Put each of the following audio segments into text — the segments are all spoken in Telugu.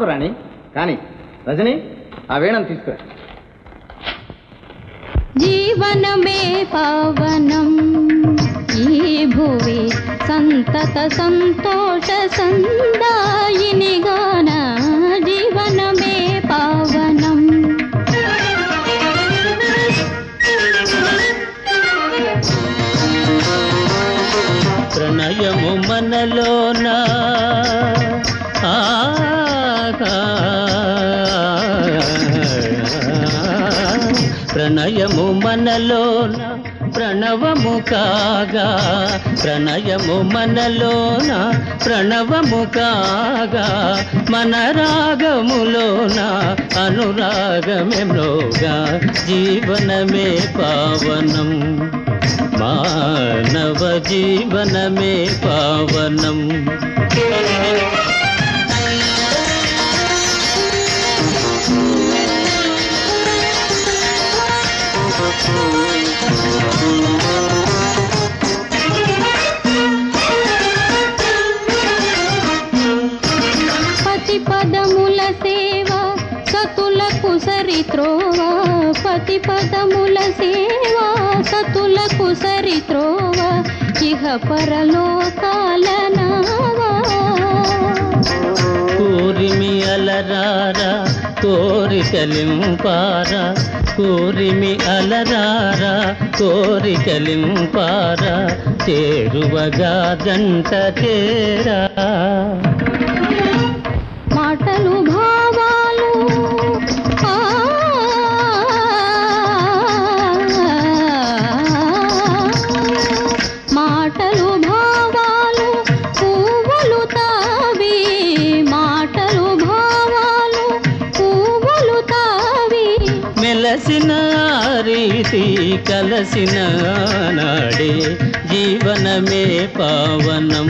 తప్పకు రాణి కానీ రజని ఆ వీణను తీసుకురా జీవనమే పావనం ఈ భువి సంతత సంతోష సందాయిని గాన జీవనమే పావనం ప్రణయము మనలోన ఆగా. ప్రణయము మనలోన ప్రణవము కాగా ప్రణయము మనలోన ప్రణవము కాగా మన రాగములోన అనురాగమెమ్రోగా జీవనమే పావనం మానవ జీవనమే పావనం పతి పదముల సేవ సతులకు సరిత్రోవ పతి పదముల సేవ సతులకు సరిత్రోవ ఇహ పరలోకాల నావా కూరిమి అలరారా కోరికలింపారా కూరిమి అలరారా కోరికలింపారా చేరువగా జంట చేరా మాటలు భావాలు ఆ, మాటలు భావాలు పువ్వులు తావి మాటలు భావాలు పువ్వులు తావి మెలసిన రీతి కలసిన నాడే జీవనమే పావనం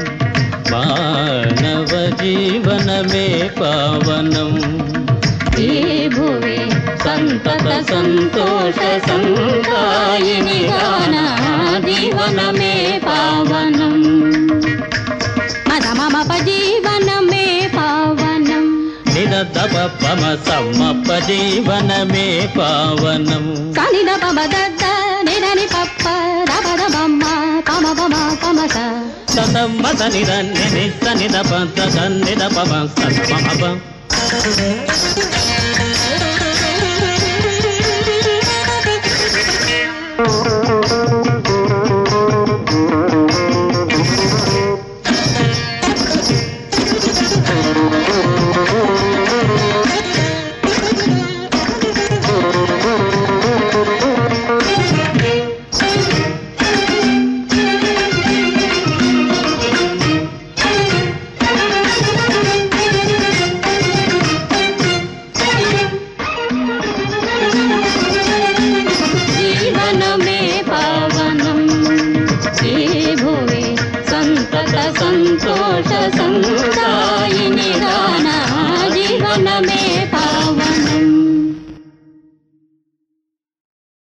మానవ జీవనమే పావనం ఈ భువి సంతత సంతోష సందాయిని గాన జీవనమే పావనం మద మమ జీవనమే పావనం నిరతప పమ సమ్మప్ప జీవనమే పావనం సనిద పమ దద్ద నిదని పప్ప దపద బమ్మ పమ పమ పమ స సతమ్మ సనిద నిని సనిద పంత సన్నిద పమ సతమమ